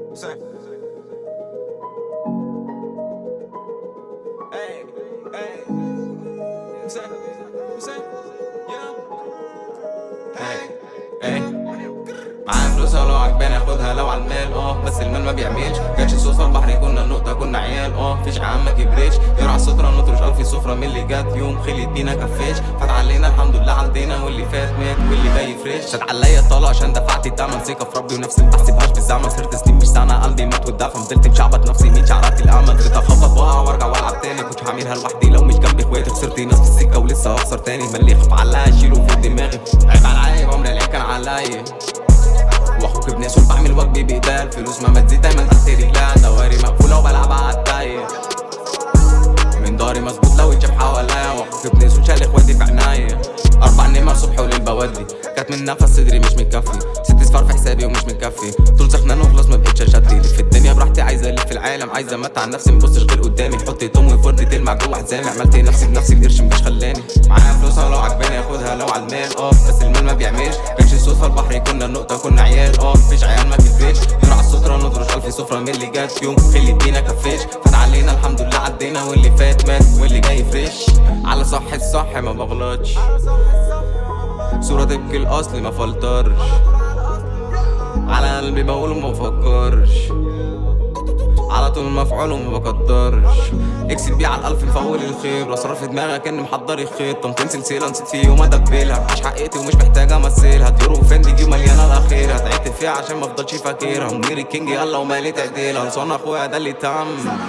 Say. Hey, hey. Say, say, yeah. Hey, hey. معايا فلوسها لو عجباني اخدها لو على المال اه بس المال ما بيعملش جاتش صدفه البحر كنا النقطه كنا عيال اه فيش عام ما كبريش يرعى الستره نطرش الف سفره من اللي جات يوم خليت بينا كفاش فات علينا الحمد لله عدينا واللي فات مات واللي جاي فريش شد عليا طالع عشان دفعت الثمن ثقه في ربي ونفسي ما بحسبهاش بالزمن صرت سنين مش سنه قلبي مات والدفن فضلت مشعبط نفسي مين شعرات الامل قدرت اخبط واقع وارجع والعب تاني كنت هعملها لوحدي لو مش جنبي اخواتي خسرت ناس في السكه ولسه هخسر تاني ملي خف عليا اشيله فوق دماغي عيب عليا عمري العيب كان عليا واخوك ابن سول بعمل واجبي بايديا الفلوس ما تزيد دايما تحت رجليها دواري مقفوله وبلعب عالتايه من داري مظبوط لو اتشاف حواليا واخوك ابن سول شال اخواتي في عناية اربع نمر صبح وليل بودي كانت من نفس صدري مش مكفي ست صفار في حسابي ومش مكفي طول سخنان وخلاص ما بقتش اشتي في الدنيا براحتي عايزه الف في العالم عايزه امتع نفسي مبصش غير قدامي حط توم وفردي تلمع جوه حزامي عملت نفسي بنفسي القرش مش خلاني معايا فلوسها لو عجباني اخدها لو على المال اه بس المال ما بيعملش كانش صدفه البحر كنا النقطه كنا عيال اه مفيش عيال ما كبرتش يرعى الستره نطرش الف سفره من اللي جات يوم خلي بينا كفاش فات علينا الحمد لله عدينا واللي فات مات واللي جاي فريش على صح الصح ما بغلطش صورة تبكي الأصل ما فلترش على قلبي بقول ما بفكرش على طول مفعول وما بقدرش اكسب بيه على الألف مفول الخير واسرار في دماغك اني محضر الخيط طنطين سلسلة نسيت في يوم ادبلها مش حقيقتي ومش محتاج امثلها ديور وفندي دي مليانة الاخير هتعتب فيها عشان ما افضلش فاكرها منير الكينج يلا ومالي تعديلها لصان اخويا ده اللي تم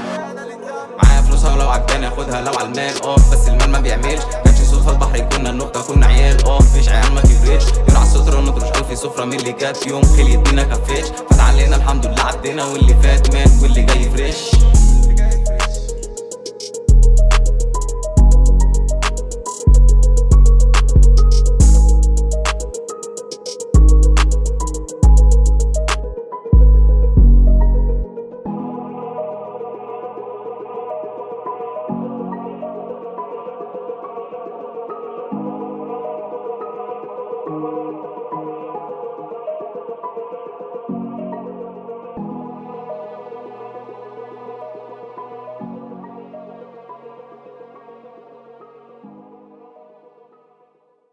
معايا فلوسها لو عجباني اخدها لو على المال اه بس المال ما بيعملش كانش صدفه البحر كنا النقطه كنا عيال اه مفيش عيال ما كبرتش يرعى الستره نطرش الف سفره من اللي جات يوم خليت بينا كفاش فات علينا الحمد لله عدينا واللي فات مات